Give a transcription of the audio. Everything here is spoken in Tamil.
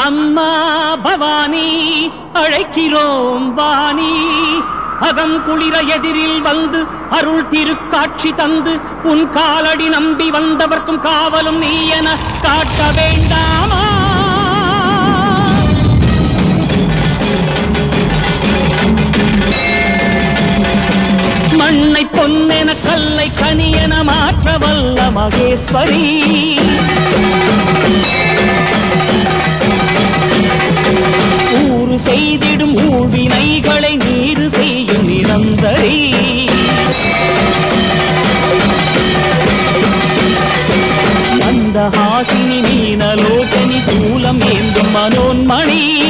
அம்மா பவானி அழைக்கிறோம் வாணி அகம் குளிர எதிரில் வந்து அருள் திருக்காட்சி தந்து உன் காலடி நம்பி வந்தவர்க்கும் காவலும் நீ என காட்ட வேண்டாமா மண்ணை பொன்னென கல்லை கனியென மாற்ற வல்ல மகேஸ்வரி ஊறு செய்திடும் ஊழ்வினைகளை நீரு செய்யும் நிரந்தரி மந்தஹாசினி நீனலோச்சனி சூலம் ஏந்தும் மனோன்மணி